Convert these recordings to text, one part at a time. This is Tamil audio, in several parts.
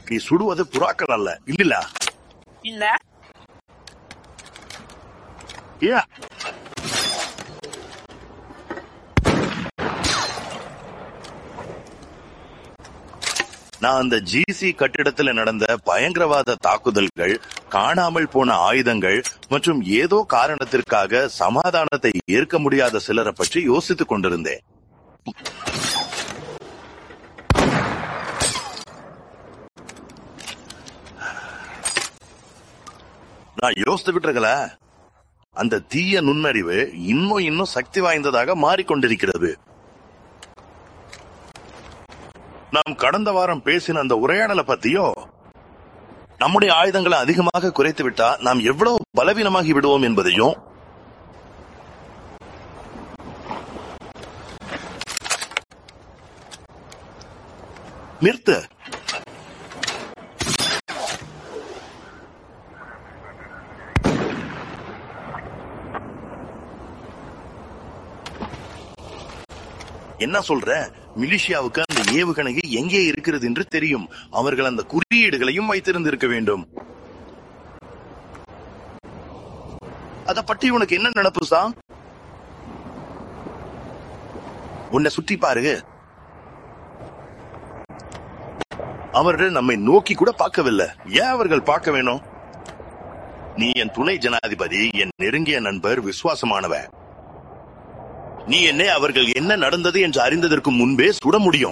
நீ சுடுவது புறாக்கள் அல்ல இல்ல இல்ல ஏ நான் அந்த ஜிசி கட்டிடத்தில் நடந்த பயங்கரவாத தாக்குதல்கள் காணாமல் போன ஆயுதங்கள் மற்றும் ஏதோ காரணத்திற்காக சமாதானத்தை ஏற்க முடியாத சிலரை பற்றி யோசித்துக் கொண்டிருந்தேன் நான் யோசித்துக்கிட்டு இருக்கல அந்த தீய நுண்ணறிவு இன்னும் இன்னும் சக்தி வாய்ந்ததாக மாறிக்கொண்டிருக்கிறது நாம் கடந்த வாரம் பேசின அந்த உரையாடலை பத்தியோ நம்முடைய ஆயுதங்களை அதிகமாக குறைத்து விட்டா நாம் எவ்வளவு பலவீனமாகி விடுவோம் என்பதையும் நிறுத்து என்ன சொல்ற மிலிஷியாவுக்கு அந்த ஏவுகணையை எங்கே இருக்கிறது என்று தெரியும் அவர்கள் அந்த குறியீடுகளையும் வைத்திருந்திருக்க வேண்டும் அத பற்றி உனக்கு என்ன நினப்பு சா உன்னை சுற்றி பாரு அவர்கள் நம்மை நோக்கி கூட பார்க்கவில்லை ஏன் அவர்கள் பார்க்க வேணும் நீ என் துணை ஜனாதிபதி என் நெருங்கிய நண்பர் விசுவாசமானவன் நீ என்னை அவர்கள் என்ன நடந்தது என்று அறிந்ததற்கு முன்பே சுட முடியும்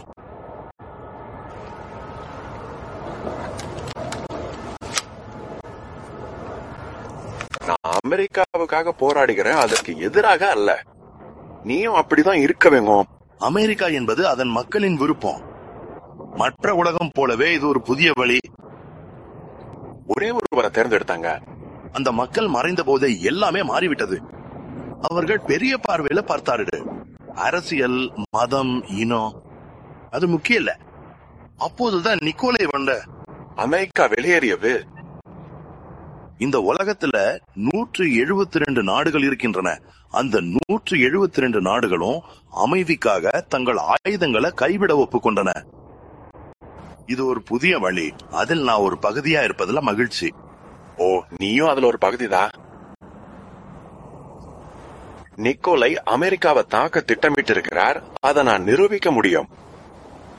நான் அமெரிக்காவுக்காக போராடுகிறேன் அதற்கு எதிராக அல்ல நீயும் அப்படிதான் இருக்க வேணும் அமெரிக்கா என்பது அதன் மக்களின் விருப்பம் மற்ற உலகம் போலவே இது ஒரு புதிய வழி ஒரே ஒருவரை தேர்ந்தெடுத்தாங்க அந்த மக்கள் மறைந்த போதே எல்லாமே மாறிவிட்டது அவர்கள் பெரிய பார்வையில பார்த்தார்கள் அரசியல் மதம் இனம் அது முக்கியம் இல்ல அப்போதுதான் நிக்கோலை வந்த அமெரிக்கா வெளியேறியது இந்த உலகத்துல நூற்று எழுபத்தி ரெண்டு நாடுகள் இருக்கின்றன அந்த நூற்று எழுபத்தி ரெண்டு நாடுகளும் அமைதிக்காக தங்கள் ஆயுதங்களை கைவிட ஒப்புக்கொண்டன இது ஒரு புதிய வழி அதில் நான் ஒரு பகுதியா இருப்பதுல மகிழ்ச்சி ஓ நீயும் அதுல ஒரு பகுதிதான் நிக்கோலை அமெரிக்காவை தாக்க திட்டமிட்டு இருக்கிறார் அதை நான் நிரூபிக்க முடியும்